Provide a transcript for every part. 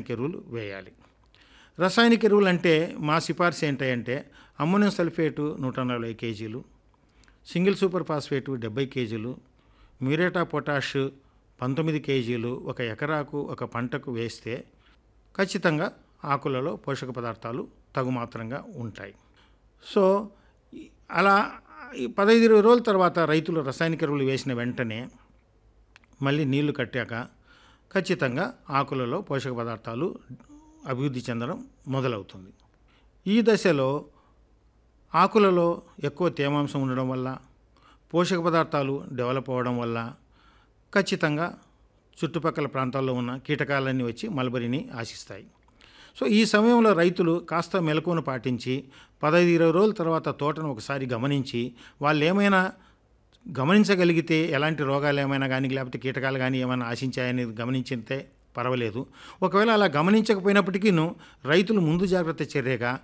రసాయనిక ఎరువులు వేయాలి రసాయనిక ఎరువులు అంటే మా సిఫార్సు ఏంటంటే అమ్మోనియం సల్ఫేటు నూట నలభై కేజీలు సింగిల్ సూపర్ ఫాస్ఫేటు డెబ్బై కేజీలు మ్యూరేటా పొటాష్ పంతొమ్మిది కేజీలు ఒక ఎకరాకు ఒక పంటకు వేస్తే ఖచ్చితంగా ఆకులలో పోషక పదార్థాలు తగుమాత్రంగా ఉంటాయి సో ఈ- అలా ఈ పదహైదు ఇరవై రోజుల తర్వాత రైతులు రసాయనిక ఎరువులు వేసిన వెంటనే మళ్ళీ నీళ్లు కట్టాక ఖచ్చితంగా ఆకులలో పోషక పదార్థాలు అభివృద్ధి చెందడం మొదలవుతుంది ఈ దశలో ఆకులలో ఎక్కువ తేమాంశం ఉండడం వల్ల పోషక పదార్థాలు డెవలప్ అవ్వడం వల్ల ఖచ్చితంగా చుట్టుపక్కల ప్రాంతాల్లో ఉన్న కీటకాలన్నీ వచ్చి మల్బరీని ఆశిస్తాయి సో ఈ సమయంలో రైతులు కాస్త మెలకువను పాటించి పదహైదు ఇరవై రోజుల తర్వాత తోటను ఒకసారి గమనించి వాళ్ళు ఏమైనా గమనించగలిగితే ఎలాంటి రోగాలు ఏమైనా కానీ లేకపోతే కీటకాలు కానీ ఏమైనా ఆశించాయని గమనించితే పర్వాలేదు ఒకవేళ అలా గమనించకపోయినప్పటికీ రైతులు ముందు జాగ్రత్త చర్యగా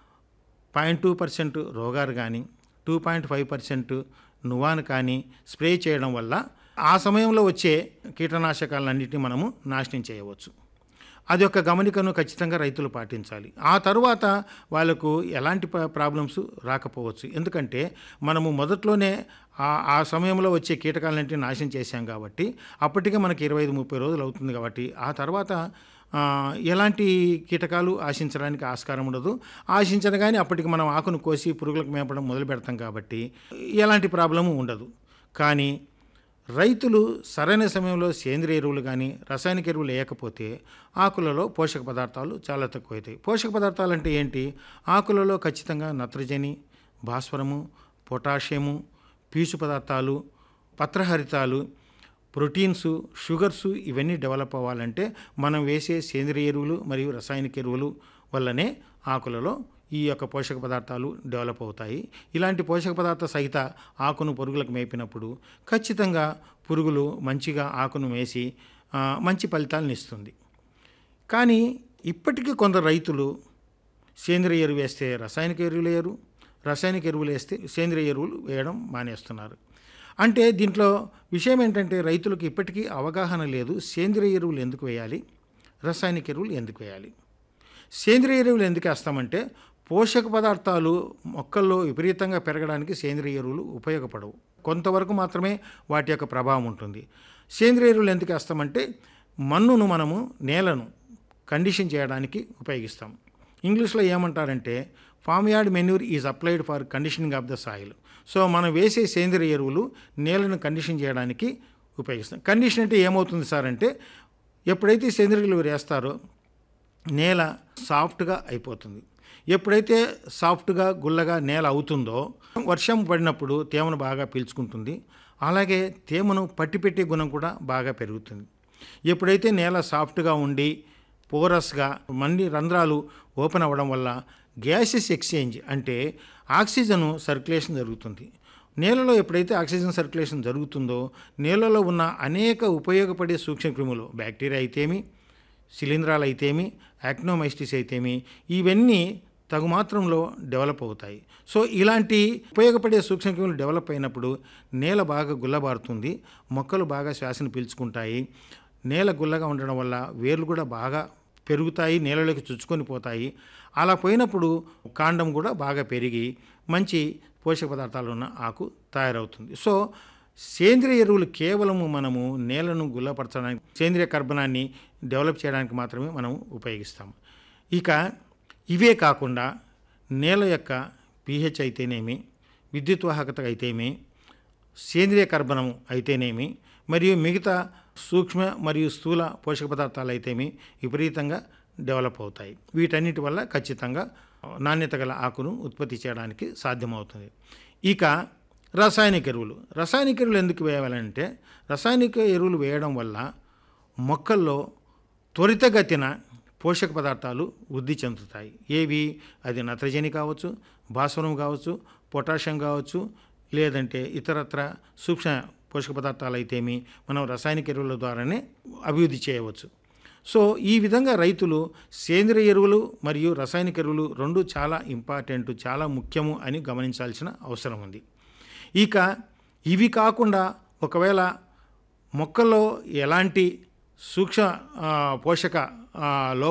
పాయింట్ టూ పర్సెంట్ రోగారు కానీ టూ పాయింట్ ఫైవ్ పర్సెంట్ నువాను కానీ స్ప్రే చేయడం వల్ల ఆ సమయంలో వచ్చే కీటనాశకాలన్నింటినీ మనము నాశనం చేయవచ్చు అది ఒక గమనికను ఖచ్చితంగా రైతులు పాటించాలి ఆ తరువాత వాళ్ళకు ఎలాంటి ప్ర- ప్రాబ్లమ్స్ రాకపోవచ్చు ఎందుకంటే మనము మొదట్లోనే ఆ ఆ సమయంలో వచ్చే కీటకాలన్నింటినీ నాశనం చేశాం కాబట్టి అప్పటికే మనకి ఇరవై ఐదు ముప్పై రోజులు అవుతుంది కాబట్టి ఆ తర్వాత ఆ, ఎలాంటి కీటకాలు ఆశించడానికి ఆస్కారం ఉండదు ఆశించను కానీ అప్పటికి మనం ఆకును కోసి పురుగులకు మేపడం మొదలు పెడతాం కాబట్టి ఎలాంటి ప్రాబ్లము ఉండదు కానీ రైతులు సరైన సమయంలో సేంద్రియ ఎరువులు కానీ రసాయనిక ఎరువులు వేయకపోతే ఆకులలో పోషక పదార్థాలు చాలా తక్కువవుతాయి పోషక పదార్థాలు అంటే ఏంటి ఆకులలో ఖచ్చితంగా నత్రజని భాస్వరము పొటాషియము పీచు పదార్థాలు పత్రహరితాలు ప్రోటీన్స్ షుగర్స్ ఇవన్నీ డెవలప్ అవ్వాలంటే మనం వేసే సేంద్రియ ఎరువులు మరియు రసాయనిక ఎరువులు వల్లనే ఆకులలో ఈ యొక్క పోషక పదార్థాలు డెవలప్ అవుతాయి ఇలాంటి పోషక పదార్థ సహిత ఆకును పురుగులకు మేపినప్పుడు ఖచ్చితంగా పురుగులు మంచిగా ఆకును మేసి ఆ, మంచి ఫలితాలను ఇస్తుంది కానీ ఇప్పటికీ కొందరు రైతులు సేంద్రియ ఎరువు వేస్తే రసాయనిక ఎరువులు వేయరు రసాయనిక ఎరువులు వేస్తే సేంద్రియ ఎరువులు వేయడం మానేస్తున్నారు అంటే దీంట్లో విషయం ఏంటంటే రైతులకు ఇప్పటికీ అవగాహన లేదు సేంద్రియ ఎరువులు ఎందుకు వేయాలి రసాయనిక ఎరువులు ఎందుకు వేయాలి సేంద్రియ ఎరువులు ఎందుకు వేస్తామంటే పోషక పదార్థాలు మొక్కల్లో విపరీతంగా పెరగడానికి సేంద్రియ ఎరువులు ఉపయోగపడవు కొంతవరకు మాత్రమే వాటి యొక్క ప్రభావం ఉంటుంది సేంద్రియ ఎరువులు ఎందుకు వేస్తామంటే మన్నును మనము నేలను కండిషన్ చేయడానికి ఉపయోగిస్తాం ఇంగ్లీష్లో ఏమంటారంటే farm yard manure is applied for conditioning of the soil so మనం వేసే సేంద్రియ ఎరువులు నేలను కండిషన్ చేయడానికి ఉపయోగిస్తాం కండిషన్ అంటే ఏమవుతుంది సార్ అంటే ఎప్పుడైతే సేంద్రియ ఎరువులు వేస్తారో నేల సాఫ్ట్గా అయిపోతుంది ఎప్పుడైతే సాఫ్ట్గా గుల్లగా నేల అవుతుందో వర్షం పడినప్పుడు తేమను బాగా పీల్చుకుంటుంది అలాగే తేమను పట్టిపెట్టే గుణం కూడా బాగా పెరుగుతుంది ఎప్పుడైతే నేల సాఫ్ట్గా ఉండి పోరస్గా మన్ని రంధ్రాలు ఓపెన్ అవ్వడం వల్ల గ్యాసెస్ ఎక్స్చేంజ్ అంటే ఆక్సిజన్ సర్క్యులేషన్ జరుగుతుంది నేలలో ఎప్పుడైతే ఆక్సిజన్ సర్క్యులేషన్ జరుగుతుందో నేలలో ఉన్న అనేక ఉపయోగపడే సూక్ష్మక్రిములు బ్యాక్టీరియా అయితేమి శిలీంధ్రాలు అయితేమి యాక్నోమైస్టిస్ అయితేమి ఇవన్నీ తగు మాత్రంలో డెవలప్ అవుతాయి సో ఇలాంటి ఉపయోగపడే సూక్ష్మక్రిములు డెవలప్ అయినప్పుడు నేల బాగా గుల్లబారుతుంది మొక్కలు బాగా శ్వాసను పీల్చుకుంటాయి నేల గుల్లగా ఉండడం వల్ల వేర్లు కూడా బాగా పెరుగుతాయి నేలలోకి చుచ్చుకొని పోతాయి అలా పోయినప్పుడు కాండం కూడా బాగా పెరిగి మంచి పోషక పదార్థాలు ఉన్న ఆకు తయారవుతుంది సో సేంద్రియ ఎరువులు కేవలము మనము నేలను గుల్లపరచడానికి సేంద్రియ కర్బనాన్ని డెవలప్ చేయడానికి మాత్రమే మనం ఉపయోగిస్తాము ఇక ఇవే కాకుండా నేల యొక్క pH అయితేనేమి విద్యుత్ వాహకత అయితేమి సేంద్రియ కర్బనం అయితేనేమి మరియు మిగతా సూక్ష్మ మరియు స్థూల పోషక పదార్థాలు అయితేమి విపరీతంగా డెవలప్ అవుతాయి వీటన్నిటి వల్ల ఖచ్చితంగా నాణ్యత గల ఆకును ఉత్పత్తి చేయడానికి సాధ్యమవుతుంది ఇక రసాయనిక ఎరువులు రసాయనిక ఎరువులు ఎందుకు వేయాలంటే రసాయనిక ఎరువులు వేయడం వల్ల మొక్కల్లో త్వరితగతిన పోషక పదార్థాలు వృద్ధి చెందుతాయి ఏవి అది నత్రజని కావచ్చు భాస్వరం కావచ్చు పొటాషియం కావచ్చు లేదంటే ఇతరత్ర సూక్ష్మ పోషక పదార్థాలు అయితేమి మనం రసాయనిక ఎరువుల ద్వారానే అభివృద్ధి చేయవచ్చు సో ఈ విధంగా రైతులు సేంద్రియ ఎరువులు మరియు రసాయనిక ఎరువులు రెండు చాలా ఇంపార్టెంట్ చాలా ముఖ్యము అని గమనించాల్సిన అవసరం ఉంది ఇక ఇవి కాకుండా ఒకవేళ మొక్కల్లో ఎలాంటి సూక్ష్మ ఆ, పోషక ఆ, లో